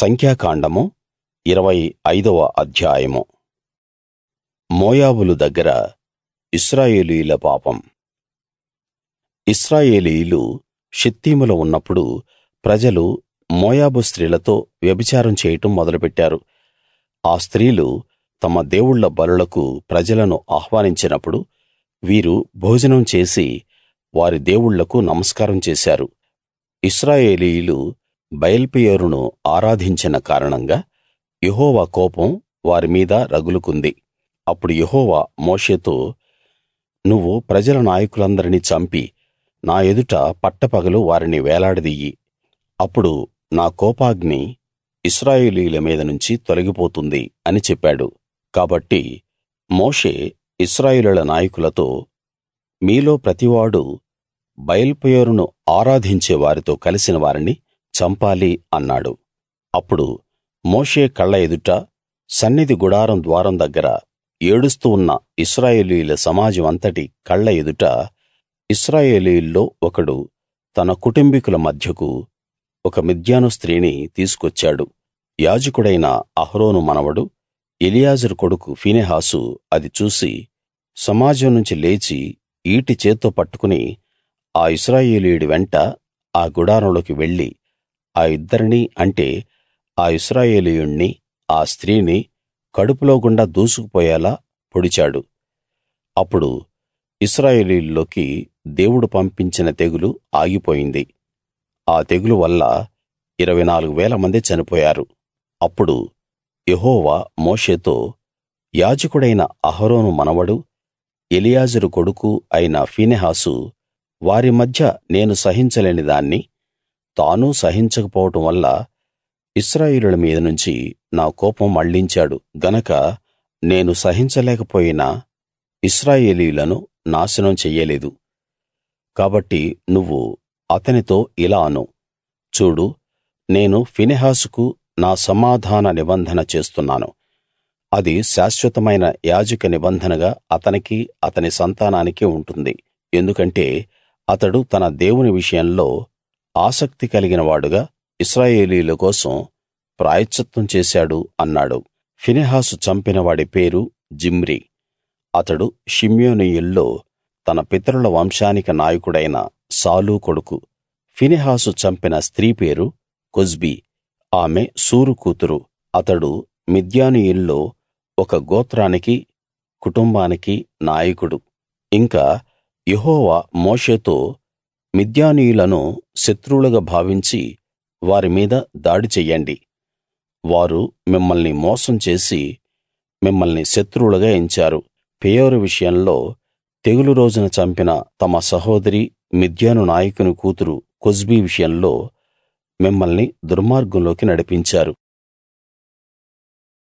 సంఖ్యాకాండము ఇరవై ఐదవ అధ్యాయము మోయాబులు దగ్గర ఇశ్రాయేలీయుల పాపం ఇశ్రాయేలీయులు షిత్తీములో ఉన్నప్పుడు ప్రజలు మోయాబు స్త్రీలతో వ్యభిచారం చేయడం మొదలుపెట్టారు ఆ స్త్రీలు తమ దేవుళ్ళ బలులకు ప్రజలను ఆహ్వానించినప్పుడు వీరు భోజనం చేసి వారి దేవుళ్ళకు నమస్కారం చేశారు ఇశ్రాయేలీయులు బయల్పెయోరును ఆరాధించిన కారణంగా యెహోవా కోపం వారి మీద రగులుకుంది అప్పుడు యెహోవా మోషేతో నువ్వు ప్రజల నాయకులందరినీ చంపి నా ఎదుట పట్టపగలు వారిని వేలాడదియ్యి అప్పుడు నా కోపాగ్ని ఇశ్రాయేలీయుల మీద నుంచి తొలగిపోతుంది అని చెప్పాడు కాబట్టి మోషే ఇశ్రాయేలీయుల నాయకులతో మీలో ప్రతివాడూ బయల్పెయోరును ఆరాధించే వారితో కలిసిన వారిని చంపాలి అన్నాడు అప్పుడు మోషే కళ్ళ ఎదుట సన్నిధి గుడారం ద్వారం దగ్గర ఏడుస్తూ ఉన్న ఇశ్రాయేలీయుల సమాజం అంతటి కళ్ళ ఎదుట ఇశ్రాయేలీయుల్లో ఒకడు తన కుటుంబికుల మధ్యకు ఒక మిద్యాను స్త్రీని తీసుకొచ్చాడు యాజకుడైన అహరోను మనవడు ఎలియాజరు కొడుకు ఫీనెహాసు అది చూసి సమాజం నుంచి లేచి ఈటె చేత్తో పట్టుకుని ఆ ఇశ్రాయేలీయుడి వెంట ఆ గుడారంలోకి వెళ్లి ఆ ఇద్దరినీ అంటే ఆ ఇశ్రాయేలీయుణ్ణి ఆ స్త్రీని కడుపులో గుండా దూసుకుపోయేలా పొడిచాడు అప్పుడు ఇశ్రాయేలీయుల్లోకి దేవుడు పంపించిన తెగులు ఆగిపోయింది ఆ తెగులు వల్ల ఇరవై నాలుగు వేల మంది చనిపోయారు అప్పుడు యెహోవా మోషేతో యాజకుడైన అహరోను మనవడు ఎలియాజరు కొడుకు అయిన ఫీనెహాసు వారి మధ్య నేను సహించలేని దాన్ని తానూ సహించకపోవడం వల్ల ఇశ్రాయేలీయుల మీద నుంచి నా కోపం మళ్లించాడు గనక నేను సహించలేకపోయినా ఇశ్రాయేలీయులను నాశనం చెయ్యలేదు కాబట్టి నువ్వు అతనితో ఇలా అను చూడు నేను ఫినెహాసుకు నా సమాధాన నిబంధన చేస్తున్నాను అది శాశ్వతమైన యాజక నిబంధనగా అతనికీ అతని సంతానానికీ ఉంటుంది ఎందుకంటే అతడు తన దేవుని విషయంలో ఆసక్తి కలిగిన వాడుగా ఇశ్రాయేలీయుల కోసం ప్రాయశ్చిత్తం చేశాడు అన్నాడు ఫినెహాసు చంపిన వాడి పేరు జిమ్రీ అతడు షిమ్యోనీయుల్లో తన పితరుల వంశానికి నాయకుడైన సాలు కొడుకు ఫినెహాసు చంపిన స్త్రీ పేరు కొజ్బీ ఆమె సూరు కూతురు అతడు మిద్యానీయుల్లో ఒక గోత్రానికి కుటుంబానికి నాయకుడు ఇంకా యెహోవా మోషేతో మిద్యానీయులను శత్రువులుగా భావించి వారి మీద దాడి చెయ్యండి వారు మిమ్మల్ని మోసం చేసి మిమ్మల్ని శత్రువులుగా ఎంచారు పెయోరు విషయంలో తెగులు రోజున చంపిన తమ సహోదరి మిద్యాను నాయకుని కూతురు కొజ్బీ విషయంలో మిమ్మల్ని దుర్మార్గంలోకి నడిపించారు